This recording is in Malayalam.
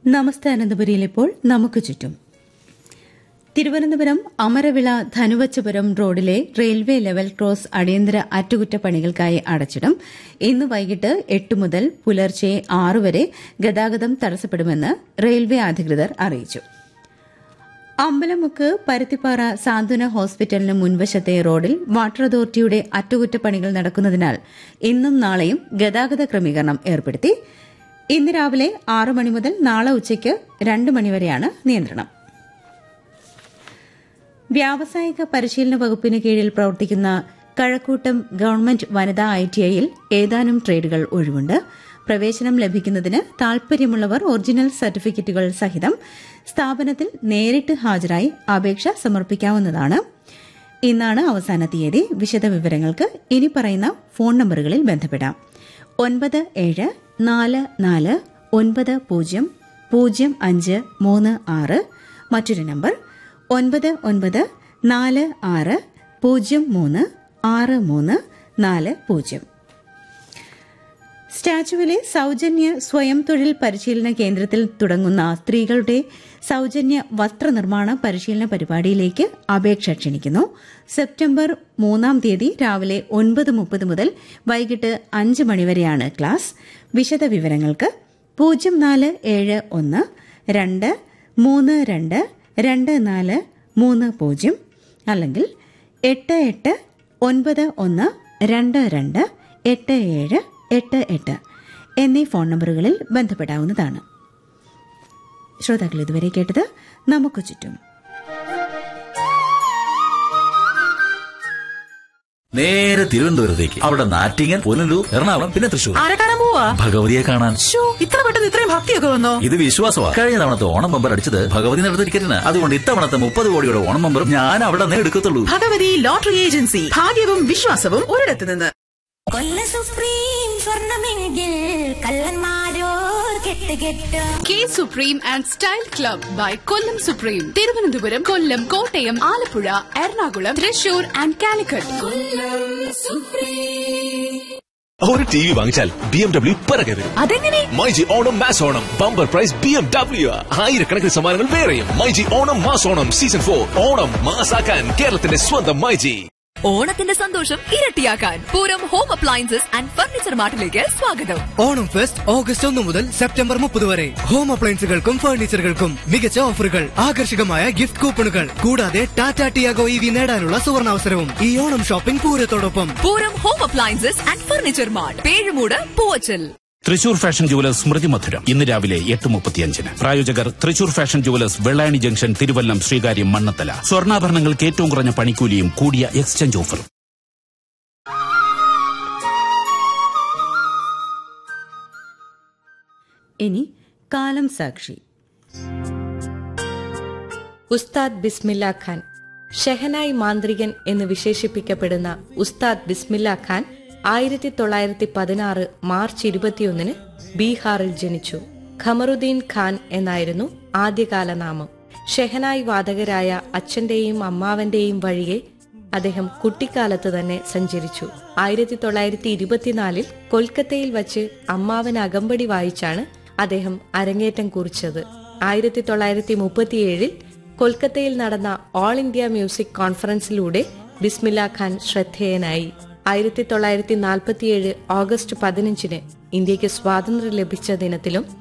നമസ്തേ അനന്തപുരിയിൽ ഇപ്പോൾ നമുക്ക് ചുറ്റും തിരുവനന്തപുരം അമരവിള ധനുവച്ചപുരം റോഡിലെ റെയിൽവേ ലെവൽ ക്രോസ് അടിയന്തര അറ്റകുറ്റപ്പണികൾക്കായി അടച്ചിടും ഇന്ന് വൈകിട്ട് എട്ട് മുതൽ പുലർച്ചെ ആറ് വരെ ഗതാഗതം തടസ്സപ്പെടുമെന്ന് റെയിൽവേ അധികൃതർ അറിയിച്ചു അമ്പലമുക്ക് പരുത്തിപ്പാറ സാന്ത്വന ഹോസ്പിറ്റലിന് മുൻവശത്തെ റോഡിൽ വാട്ടർ അതോറിറ്റിയുടെ അറ്റകുറ്റപ്പണികൾ നടക്കുന്നതിനാൽ ഇന്നും നാളെയും ഗതാഗത ക്രമീകരണം ഏർപ്പെടുത്തി ഇന്ന് രാവിലെ ആറ് മണി മുതൽ നാളെ ഉച്ചയ്ക്ക് രണ്ട് മണിവരെയാണ് നിയന്ത്രണം വ്യാവസായിക പരിശീലന വകുപ്പിന് കീഴിൽ പ്രവർത്തിക്കുന്ന കഴക്കൂട്ടം ഗവൺമെന്റ് വനിതാ ഐടിഐയിൽ ഏതാനും ട്രേഡുകൾ ഒഴിവുണ്ട് പ്രവേശനം ലഭിക്കുന്നതിന് താൽപര്യമുള്ളവർ ഒറിജിനൽ സർട്ടിഫിക്കറ്റുകൾ സഹിതം സ്ഥാപനത്തിൽ നേരിട്ട് ഹാജരായി അപേക്ഷ സമർപ്പിക്കാവുന്നതാണ് ഇന്നാണ് അവസാന തീയതി വിശദവിവരങ്ങൾക്ക് ഇനി പറയുന്ന ഫോൺ നമ്പറുകളിൽ ബന്ധപ്പെടാം ഒൻപത് ഏഴ് നാല് നാല് ഒൻപത് പൂജ്യം പൂജ്യം അഞ്ച് മൂന്ന് ആറ് മറ്റൊരു നമ്പർ ഒൻപത് ഒൻപത് നാല് ആറ് പൂജ്യം മൂന്ന് ആറ് മൂന്ന് നാല് പൂജ്യം സ്റ്റാച്ചുവിലെ സൌജന്യ സ്വയം തൊഴിൽ പരിശീലന കേന്ദ്രത്തിൽ തുടങ്ങുന്ന സ്ത്രീകളുടെ സൌജന്യ വസ്ത്രനിർമ്മാണ പരിശീലന പരിപാടിയിലേക്ക് അപേക്ഷ ക്ഷണിക്കുന്നു സെപ്റ്റംബർ മൂന്നാം തീയതി രാവിലെ ഒൻപത് മുപ്പത് മുതൽ വൈകിട്ട് അഞ്ച് മണിവരെയാണ് ക്ലാസ് വിശദവിവരങ്ങൾക്ക് പൂജ്യം നാല് ഏഴ് ഒന്ന് രണ്ട് മൂന്ന് രണ്ട് രണ്ട് നാല് മൂന്ന് പൂജ്യം അല്ലെങ്കിൽ എട്ട് എട്ട് ഒൻപത് ഒന്ന് രണ്ട് രണ്ട് എട്ട് ഏഴ് എട്ട് എട്ട് എന്നീ ഫോൺ നമ്പറുകളിൽ ബന്ധപ്പെടാവുന്നതാണ് ശ്രോതാക്കൾ ഇതുവരെ കേട്ടത് നമുക്ക് ചുറ്റും നേരെ തിരുവനന്തപുരത്തേക്ക് അവിടെ നാറ്റിങ്ങൻ പുനലൂർ എറണാകുളം പിന്നെ തൃശൂർ ആരെ കാണാൻ പോവാ ഭഗവതിയെ കാണാൻ ശ്ശോ, ഇത്ര പെട്ടെന്ന് ഇത്രയും ഭക്തിയൊക്കെ വന്നോ ഇത് വിശ്വാസമാണ് കഴിഞ്ഞ തവണത്തെ ഓണം ബമ്പർ അടിച്ചത് ഭഗവതി നടത്ത ടിക്കറ്റിന് അതുകൊണ്ട് ഇത്തവണത്തെ മുപ്പത് കോടിയുടെ ഓണം ബമ്പറും ഞാൻ അവിടെ നിന്ന് എടുക്കത്തുള്ളൂ ഭഗവതി ലോട്ടറി ഏജൻസി ഭാഗ്യവും വിശ്വാസവും ഒരിടത്ത് നിന്ന് കൊല്ല സുപ്രീം സ്വർണമെങ്കിൽ കള്ളന്മാരോർ കെട്ട് കെട്ട് K Supreme and style club by Kollam Supreme Thiruvananthapuram Kollam Kottayam Alappuzha Ernakulam Thrissur and Calicut ഒരു ടി വി വാങ്ങിച്ചാൽ ബി എം ഡബ്ല്യു പിറകെ വരും അതെങ്ങനെ myG Onam mass Onam bumper prize B M W ആയിരക്കണക്കിന് സമ്മാനങ്ങൾ വേറെയും myG Onam mass Onam season for Onam മാസാക്കാൻ കേരളത്തിന്റെ സ്വന്തം മൈജി ഓണത്തിന്റെ സന്തോഷം ഇരട്ടിയാക്കാൻ Pooram home appliances and furniture മാർട്ടിലേക്ക് സ്വാഗതം ഓണം ഫെസ്റ്റ് ഓഗസ്റ്റ് ഒന്ന് മുതൽ സെപ്റ്റംബർ മുപ്പത് വരെ ഹോം അപ്ലയൻസുകൾക്കും ഫർണിച്ചറുകൾക്കും മികച്ച ഓഫറുകൾ ആകർഷകമായ ഗിഫ്റ്റ് കൂപ്പണുകൾ കൂടാതെ ടാറ്റ ടിയാഗോ ഇ വി നേടാനുള്ള സുവർണാവസരവും ഈ ഓണം ഷോപ്പിംഗ് പൂരത്തോടൊപ്പം Pooram home appliances and furniture mart Pezhumoodu Poovachal Thrissur fashion jewellers Smrithi Madhuram ഇന്ന് രാവിലെ എട്ട് മുപ്പത്തിയഞ്ചിന് പ്രായോജകർ Thrissur fashion jewellers Vellayani junction Thiruvallam Sreekaryam Mannanthala സ്വർണ്ണാഭരണങ്ങൾക്ക് ഏറ്റവും കുറഞ്ഞ പണിക്കൂലിയും കൂടിയ എക്സ്ചേഞ്ച് ഓഫറും ഇനി കാലം സാക്ഷി ഉസ്താദ് ബിസ്മില്ല ഖാൻ ഷെഹനായി മാന്ത്രികൻ എന്ന് വിശേഷിപ്പിക്കപ്പെടുന്ന ഉസ്താദ് ബിസ്മില്ല ഖാൻ ആയിരത്തി തൊള്ളായിരത്തി പതിനാറ് മാർച്ച് ഇരുപത്തിയൊന്നിന് ബീഹാറിൽ ജനിച്ചു ഖമറുദ്ദീൻ ഖാൻ എന്നായിരുന്നു ആദ്യകാല നാമം ഷെഹനായി വാദകരായ അച്ഛന്റെയും അമ്മാവന്റെയും വഴിയെ അദ്ദേഹം കുട്ടിക്കാലത്ത് തന്നെ സഞ്ചരിച്ചു ആയിരത്തി തൊള്ളായിരത്തി ഇരുപത്തിനാലിൽ കൊൽക്കത്തയിൽ വച്ച് അമ്മാവൻ അകമ്പടി വായിച്ചാണ് അദ്ദേഹം അരങ്ങേറ്റം കുറിച്ചത് ആയിരത്തി തൊള്ളായിരത്തി മുപ്പത്തിയേഴിൽ കൊൽക്കത്തയിൽ നടന്ന ഓൾ ഇന്ത്യ മ്യൂസിക് കോൺഫറൻസിലൂടെ ബിസ്മില്ല ഖാൻ ശ്രദ്ധേയനായി ആയിരത്തി തൊള്ളായിരത്തി നാൽപ്പത്തിയേഴ് ഓഗസ്റ്റ് പതിനഞ്ചിന് ഇന്ത്യക്ക് സ്വാതന്ത്ര്യം ലഭിച്ച ദിനത്തിലും